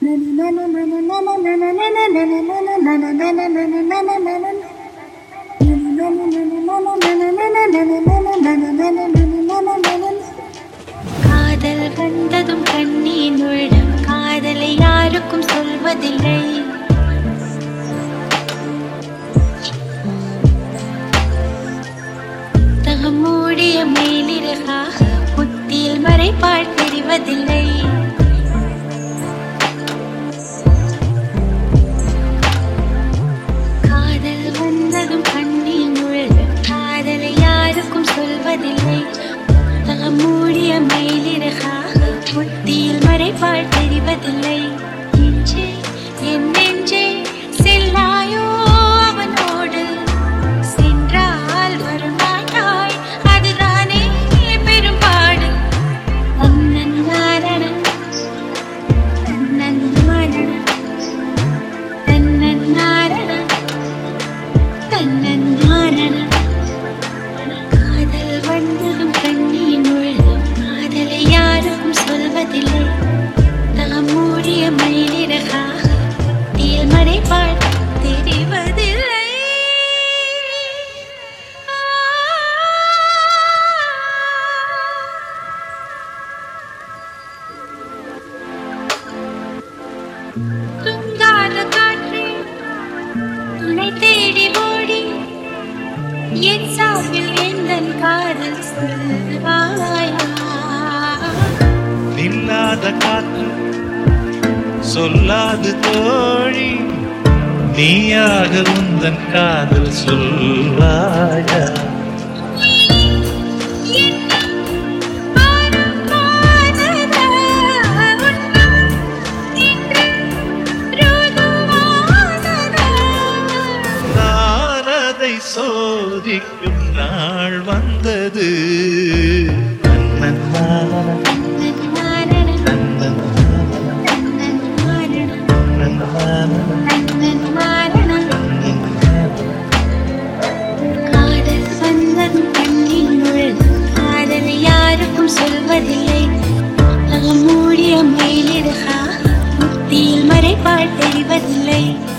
காதல் வந்ததும் கண்ணீர் உள்ளம் காதலை யாருக்கும் சொல்வதில்லை புத்தகம் மூடிய மேலிறகாக புத்தியில் மறைப்பால் தெரிவதில்லை காதல் வந்ததும் கண்ணீர் உள்ளம் காதலை யாருக்கும் சொல்வதில்லை புத்தகம் மூடிய மயிலிறகாக புத்தியில் மறைப்பால் தெரிவதில்லை நெஞ்சே, என் நெஞ்சே செல்லாயோ அவனோடு சென்றால் வரமாட்டாய் அதுதானே பெரும்பாடு தன்னன் நாரணன் தன்னன் நாரணன் தன்னன் நாரணன் தன்னன் நாரணன் காதல் வந்ததும் கண்ணீர் முழுதும் காதலை யாருக்கும் சொல்வதில்லை தகம் மூடிய மயிலிறகாக தீல் மறைப்பாள் தெரிவதில்லை துங்காத காற்றே துணை தேடி ஓடி என் சாவில் எந்தன் காதல் சொல்வாயா நில்லாத காற்று சொல்லாது தோழி நீயாக உந்தன் காதல் சொல்வாயா நான் அதை சோதிக்கும் நாள் வந்தது தன்னன் நாரணன், தன்னன் நாரணன், தன்னன் நாரணன், காதல் வந்ததும் கண்ணின் முழுதும் காதலை யாருக்கும் சொல்வதில்லை அகம் மூடிய மயிலிறகா முத்தியில் மறைப்பால் தெரிவதில்லை